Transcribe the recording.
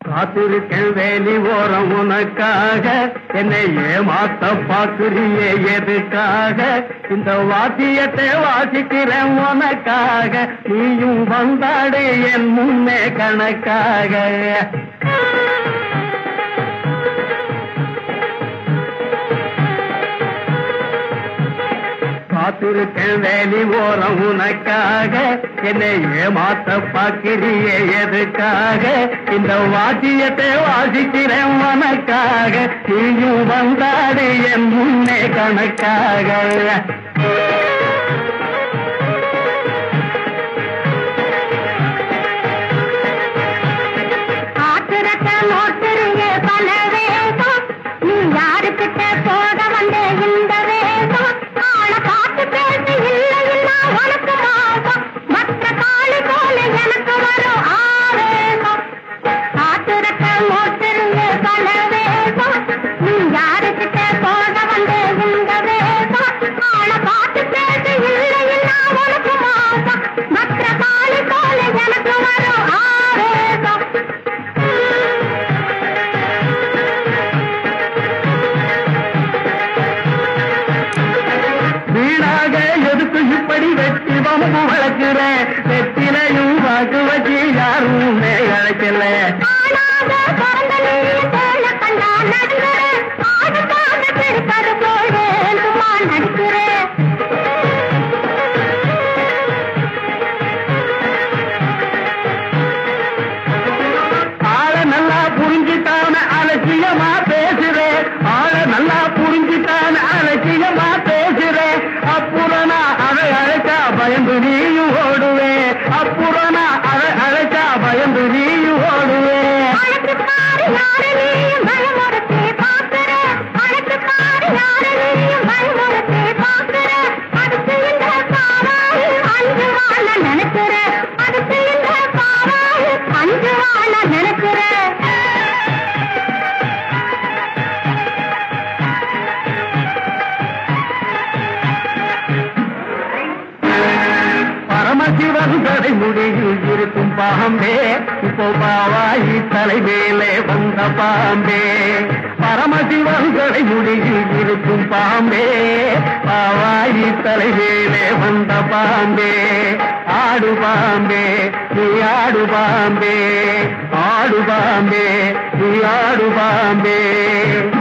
காத்திருக்கேன் வேலி ஓரம் உனக்காக என்னை ஏமாத்த பாக்குறியே எதுக்காக இந்த வாத்தியத்தை வாசிக்கிறேன் உனக்காக நீயும் வந்தாடு என் முன்னே கணக்காக காத்திருக்கேன் வேலி ஓரம் உனக்காக என்னை ஏமாத்த பாக்கிறியே எதுக்காக இந்த வாத்தியத்தை வாசிக்கிறேன் உனக்காக நீயும் வந்தாடு என் முன்னே கணக்காக ஆத்திரத்தை நோட்டுறிய பல வேகம் நீ யாருக்கிட்ட போக வந்த இந்த வேகம் ஆள பார்த்து பேசி இல்லை இல்ல உனக்கு மோகம் மற்ற காளி போல எனக்கு வரும் ஆவேகம் ஆத்திரத்தை நோட்டுறிய பல வேகம் நீ யாருக்கிட்ட போக வந்த இந்த வேகம் ஆள பார்த்து பேசி இல்லை இல்ல உனக்கு மோகம் மற்ற காளி போல எனக்கு வரும் ஆவேகம் வீணாக எதுக்கு இப்படி வெட்டி வம்பு வளர்க்கிறேன் வெத்திலையும் வாக்கு வச்சு யாரும் அழைக்கல ஆனாத பிறந்த நீ போல கண்டா நடுங்குறேன். ஆடுக்காக பிடிப்பது போல சும்மா நடிக்கிறேன். ஆள நல்லா புரிஞ்சுட்டான அலட்சியமா பேசுறேன் ஆள நல்லா புரிஞ்சுட்டான அலட்சியமா பேசுறேன் அப்புறம் நான் அதை அழைச்சா பயந்து நீயும் ஓடுவேன் அப்புறம் நான் அதை அழைச்சா பயந்து நீயும் ஓடுவேன் அழைச்சு பாரு யாரு நீயும் பயமுறுத்தி பார்க்கிற. அழைச்சு பாரு யாரு நீயும் பயமுறுத்தி பார்க்கிற. அதுக்கு இந்த பாவாயி அஞ்சு வாழ நினைக்கிற. அதுக்கு இந்த பாவாயி அஞ்சு வாழ நினைக்கிற பரமசிவன் கடை முடியில் இருக்கும் பாம்பே இப்போ பாவாயி தலைவேலே வந்த பாம்பே பரமசிவன் கடை முடியில் இருக்கும் பாம்பே பாவாயி தலைவேலே வந்த பாம்பே ஆடு பாம்பே நீ ஆடு பாம்பே ஆடு பாம்பே நீ ஆடு பாம்பே